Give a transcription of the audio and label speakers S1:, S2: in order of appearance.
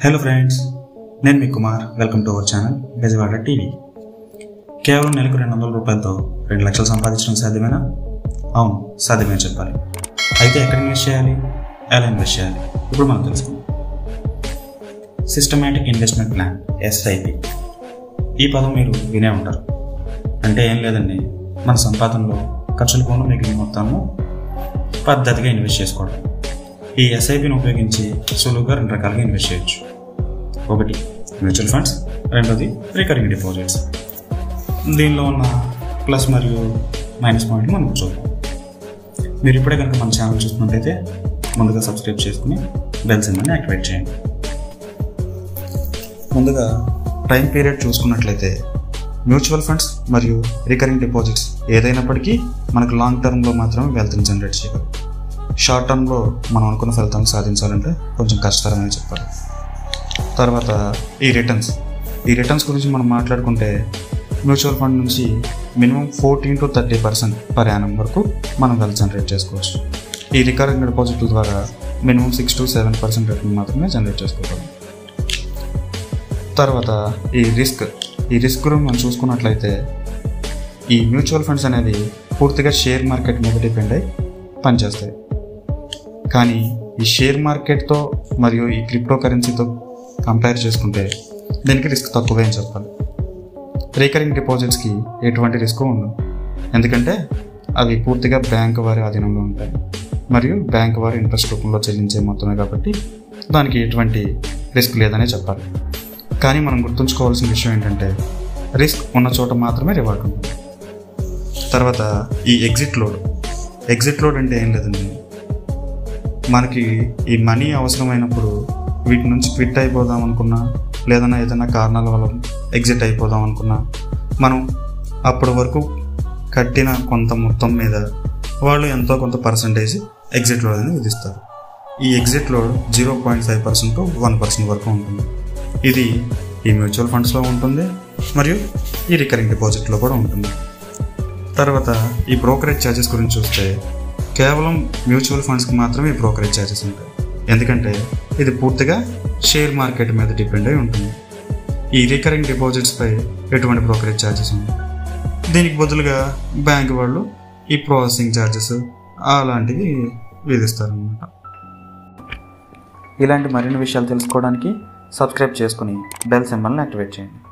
S1: hello friends నేను మీ Kumar welcome to our channel Bezawada TV కేవలం నెలకు రెండు వందల రూపాయలతో రెండు లక్షలు సంపాదించడం సాధ్యమేనా అవును సాధ్యమే చెప్పాలి అయితే ఎక్కడ ఇన్వెస్ట్ చేయాలి ఎలా ఇన్వెస్ట్ చేయాలి ఇప్పుడు మనం తెలుసుకుందాం సిస్టమేటిక్ ఇన్వెస్ట్మెంట్ ప్లాన్ ఎస్ఐపి ఈ పదం మీరు వినే ఉంటారు అంటే ఏం లేదండి మన సంపాదనలో ఖర్చులు పోను మిగిలిన మొత్తాన్ని పద్ధతిగా ఇన్వెస్ట్ చేసుకోవడం ఈ ఎస్ఐపిని ఉపయోగించి సులువుగా రెండు రకాలుగా ఇన్వెస్ట్ చేయొచ్చు ఒకటి మ్యూచువల్ ఫండ్స్ రెండోది రికరింగ్ డిపాజిట్స్ దీనిలో ఉన్న ప్లస్ మరియు మైనస్ పాయింట్లు మనం చూద్దాం మీరు ఇప్పుడే కనుక మన ఛానల్ చూస్తున్నట్టయితే ముందుగా సబ్స్క్రైబ్ చేసుకుని బెల్ సింబల్ని యాక్టివేట్ చేయండి ముందుగా టైం పీరియడ్ చూసుకున్నట్లయితే మ్యూచువల్ ఫండ్స్ మరియు రికరింగ్ డిపాజిట్స్ ఏదైనప్పటికీ మనకు లాంగ్ టర్మ్లో మాత్రమే వెల్త్ని జనరేట్ చేయగలరు షార్ట్ టర్మ్లో మనం అనుకున్న ఫలితాలను సాధించాలంటే కొంచెం కష్టతరమని చెప్పాలి తర్వాత ఈ రిటర్న్స్ ఈ రిటర్న్స్ గురించి మనం మాట్లాడుకుంటే మ్యూచువల్ ఫండ్ నుంచి minimum fourteen to thirty percent per annum వరకు మనం వెల్త్ జనరేట్ చేసుకోవచ్చు ఈ రికరింగ్ డిపాజిట్ల ద్వారా minimum six to seven percent return మాత్రమే జనరేట్ చేసుకోగలం తర్వాత ఈ రిస్క్ ఈ రిస్క్ గురించి మనం చూసుకున్నట్లయితే ఈ మ్యూచువల్ ఫండ్స్ అనేవి పూర్తిగా షేర్ మార్కెట్ మీద డిపెండ్ అయి పనిచేస్తాయి కానీ ఈ షేర్ మార్కెట్తో మరియు ఈ క్రిప్టో కరెన్సీతో కంపేర్ చేసుకుంటే దీనికి రిస్క్ తక్కువే అని చెప్పాలి రికరింగ్ డిపాజిట్స్కి ఎటువంటి రిస్క్ ఉండదు ఎందుకంటే అవి పూర్తిగా బ్యాంక్ వారి ఆధీనంలో ఉంటాయి మరియు బ్యాంక్ వారి ఇంట్రెస్ట్ రూపంలో చెల్లించే మొత్తమే కాబట్టి దానికి ఎటువంటి రిస్క్ లేదనే చెప్పాలి కానీ మనం గుర్తుంచుకోవాల్సిన విషయం ఏంటంటే రిస్క్ ఉన్న చోట మాత్రమే రివార్డ్ ఉంటుంది తర్వాత ఈ ఎగ్జిట్ లోడ్ ఎగ్జిట్ లోడ్ అంటే ఏం లేదండి మనకి ఈ మనీ అవసరమైనప్పుడు వీటి నుంచి క్విట్ అయిపోదాం అనుకున్నా లేదన్నా ఏదైనా కారణాల వల్ల ఎగ్జిట్ అయిపోదాం అనుకున్నా మనం అప్పటి వరకు కట్టిన కొంత మొత్తం మీద వాళ్ళు ఎంతో కొంత పర్సంటేజ్ ఎగ్జిట్ లోడ్ అని విధిస్తారు ఈ exit load zero point five percent to one percent వరకు ఉంటుంది ఇది ఈ మ్యూచువల్ ఫండ్స్లో ఉంటుంది మరియు ఈ రికరింగ్ డిపాజిట్లో కూడా ఉంటుంది తర్వాత ఈ బ్రోకరేజ్ ఛార్జెస్ గురించి చూస్తే కేవలం మ్యూచువల్ ఫండ్స్కి మాత్రమే ఈ బ్రోకరేజ్ ఛార్జెస్ ఉంటాయి ఎందుకంటే ఇది పూర్తిగా షేర్ మార్కెట్ మీద డిపెండ్ అయి ఉంటుంది ఈ రికరింగ్ డిపాజిట్స్పై ఎటువంటి బ్రోకరేజ్ ఛార్జెస్ ఉన్నాయి దీనికి బదులుగా బ్యాంక్ వాళ్ళు ఈ ప్రాసెసింగ్ ఛార్జెస్ అలాంటివి విధిస్తారనమాట ఇలాంటి మరిన్ని విషయాలు తెలుసుకోవడానికి సబ్స్క్రైబ్ చేసుకుని బెల్ సింబల్ని యాక్టివేట్ చేయండి